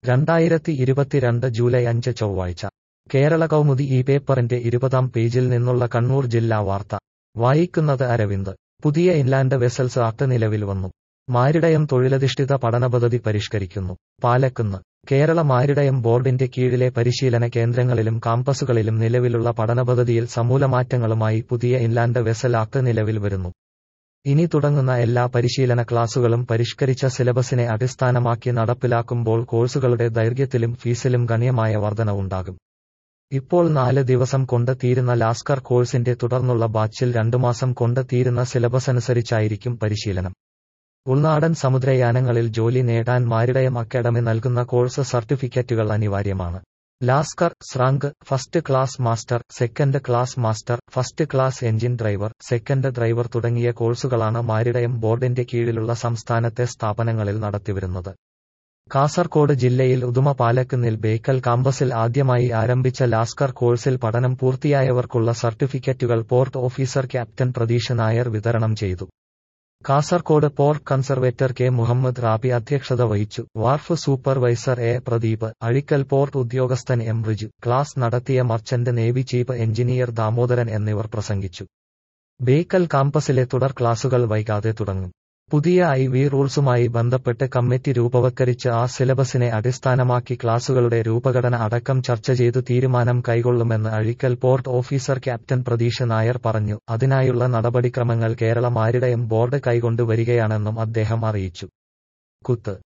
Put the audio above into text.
രണ്ടായിരത്തി ഇരുപത്തിരണ്ട് ജൂലൈ അഞ്ച് ചൊവ്വാഴ്ച കേരള കൗമുദി ഈ പേപ്പറിന്റെ ഇരുപതാം പേജിൽ നിന്നുള്ള കണ്ണൂർ ജില്ലാ വാർത്ത വായിക്കുന്നത് അരവിന്ദ് പുതിയ ഇൻലാൻഡ് വെസൽസ് ആക്ട് നിലവിൽ വന്നു മാരിടയം തൊഴിലധിഷ്ഠിത പഠനപദ്ധതി പരിഷ്കരിക്കുന്നു പാലക്കുന്ന് കേരള മാരിടയം ബോർഡിന്റെ കീഴിലെ പരിശീലന കേന്ദ്രങ്ങളിലും കാമ്പസുകളിലും നിലവിലുള്ള പഠനപദ്ധതിയിൽ സമൂലമാറ്റങ്ങളുമായി പുതിയ ഇൻലാൻഡ് വെസൽ ആക്ട് നിലവിൽ വരുന്നു ഇനി തുടങ്ങുന്ന എല്ലാ പരിശീലന ക്ലാസുകളും പരിഷ്കരിച്ച സിലബസിനെ അടിസ്ഥാനമാക്കി നടപ്പിലാക്കുമ്പോൾ കോഴ്സുകളുടെ ദൈർഘ്യത്തിലും ഫീസിലും ഗണ്യമായ വർധനവുണ്ടാകും ഇപ്പോൾ നാല് ദിവസം കൊണ്ട് തീരുന്ന ലാസ്കർ കോഴ്സിന്റെ തുടർന്നുള്ള ബാച്ചിൽ രണ്ടു മാസം കൊണ്ട് തീരുന്ന സിലബസനുസരിച്ചായിരിക്കും പരിശീലനം ഉൾനാടൻ സമുദ്രയാനങ്ങളിൽ ജോലി നേടാൻ മാരിടയം അക്കാദമി നൽകുന്ന കോഴ്സ് സർട്ടിഫിക്കറ്റുകൾ അനിവാര്യമാണ് ലാസ്കർ സ്രാങ്ക് first class master second class master first class engine driver second driver തുടങ്ങിയ കോഴ്സുകളാണ് മാരിടയം ബോർഡിന്റെ കീഴിലുള്ള സംസ്ഥാനത്തെ സ്ഥാപനങ്ങളിൽ നടത്തിവരുന്നത് കാസർകോട് ജില്ലയിൽ ഉദുമ പാലക്കുന്നിൽ ബേക്കൽ കാമ്പസിൽ ആദ്യമായി ആരംഭിച്ച ലാസ്കർ കോഴ്സിൽ പഠനം പൂർത്തിയായവർക്കുള്ള സർട്ടിഫിക്കറ്റുകൾ port officer captain Pratheesh Nair വിതരണം ചെയ്തു Kasaragod port conservator K Muhammad Rabi അധ്യക്ഷത വഹിച്ചു wharf supervisor A Pradeep Azhikkal port ഉദ്യോഗസ്ഥൻ എം റിജു ക്ലാസ് നടത്തിയ merchant navy chief engineer Damodaran എന്നിവർ പ്രസംഗിച്ചു ബേക്കൽ കാമ്പസിലെ തുടർ ക്ലാസുകൾ വൈകാതെ തുടങ്ങും പുതിയ ഐ വി റൂൾസുമായി ബന്ധപ്പെട്ട് കമ്മിറ്റി രൂപവത്കരിച്ച് ആ സിലബസിനെ അടിസ്ഥാനമാക്കി ക്ലാസുകളുടെ രൂപഘടന അടക്കം ചർച്ച ചെയ്തു തീരുമാനം കൈകൊള്ളുമെന്ന് Azhikkal port officer captain Pratheesh Nair പറഞ്ഞു അതിനായുള്ള നടപടിക്രമങ്ങൾ കേരള മാരിടയം ബോർഡ് കൈകൊണ്ടുവരികയാണെന്നും അദ്ദേഹം അറിയിച്ചു കുത്ത്